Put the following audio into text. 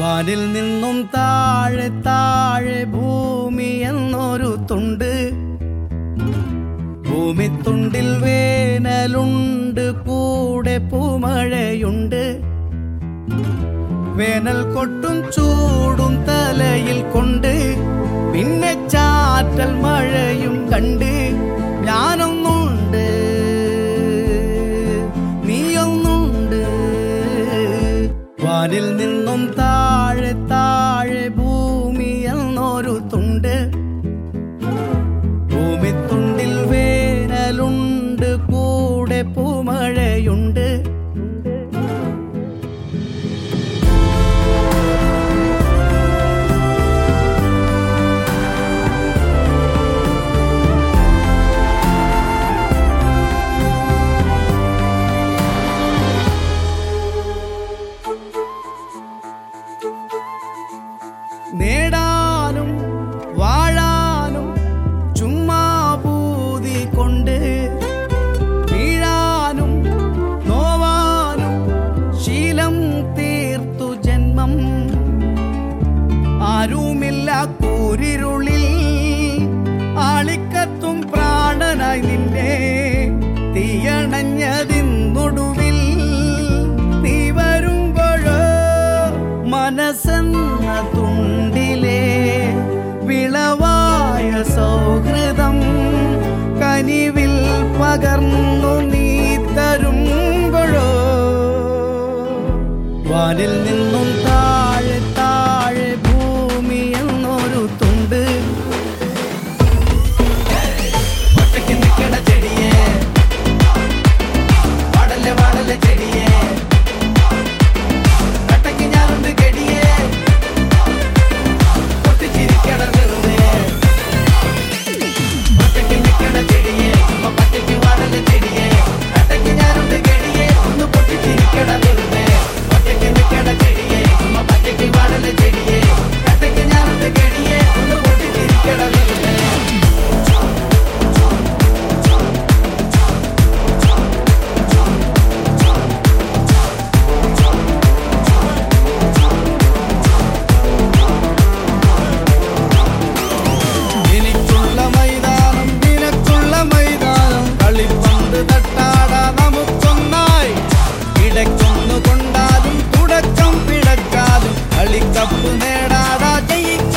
വാനിൽ നിന്നും താഴെ താഴെ ഭൂമി എന്നൊരു തുണ്ട് ഭൂമിത്തുണ്ടിൽ വേനലുണ്ട് കൂടെ പൂമഴയുണ്ട് വേനൽ കൊട്ടും ചൂടും തലയിൽ കൊണ്ട് പിന്നെ ചാറ്റൽ മഴയും കണ്ട് ഞാനൊന്നുണ്ട് നീയൊന്നുണ്ട് വാനിൽ നിന്നും താഴെ താഴെ ഭൂമി എന്നൊരു തുണ്ട് ഭൂമിത്തുണ്ടിൽ വേനലുണ്ട് കൂടെ പൂമഴയുണ്ട് നേടാനും വാഴാനും ചുമ്മാ പൂതി കൊണ്ട് വീഴാനും നോവാനും ശീലം തീർത്തു ജന്മം ആരുമില്ല കൂരിരുളിൽ ആളിക്കത്തും പ്രാണനായി നിന്നെ തീയണഞ്ഞതിന്നൊടുവിൽ നീ വരുമ്പോഴോ മനസ്സെന്ന തുണ്ടിലെ വിളവായ സൗഹൃദം കനിവിൽ പകർന്നു നീ തരുമ്പോഴോ വാനിൽ നിന്നും താഴെ താഴെ ഭൂമി എന്നൊരു തുണ്ട് ഒറ്റയ്ക്ക് നിൽക്കണ ചെടിയെ വാടല്ലേ വാടല്ലേ ചെടിയെ കട്ടയ്ക്ക് ഞാനുണ്ട് കെടിയെ പൊട്ടിച്ചിരിക്കണ വെറുതെ ഒറ്റയ്ക്ക് നിൽക്കണ ചെടിയെ അമ്മ പച്ചയ്ക്ക് വാടല്ലേ ചെടിയെ കട്ടയ്ക്ക് ഞാനുണ്ട് കെടിയെ ഒന്ന് പൊട്ടിച്ചിരിക്കണ വെറുതെ ഒറ്റയ്ക്ക് നിൽക്കണ ചെടിയെ അമ്മ പച്ചയ്ക്ക് വാടല്ലേ ചെടിയെ കട്ടയ്ക്ക് ഞാനുണ്ട് കെടിയെ ഒന്ന് പൊട്ടിച്ചിരിക്കണ വെറുതെ എനിക്കുള്ള മൈതാനം നിനക്കുള്ള മൈതാനം കളിപ്പന്ത് തട്ടാടാ നമുക്കൊന്നായി ഇടയ്ക്കൊന്നു കൊണ്ടാലും തുടക്കം പിടക്കാലും കളിക്കപ്പ് നേടാടാ ജയിക്ക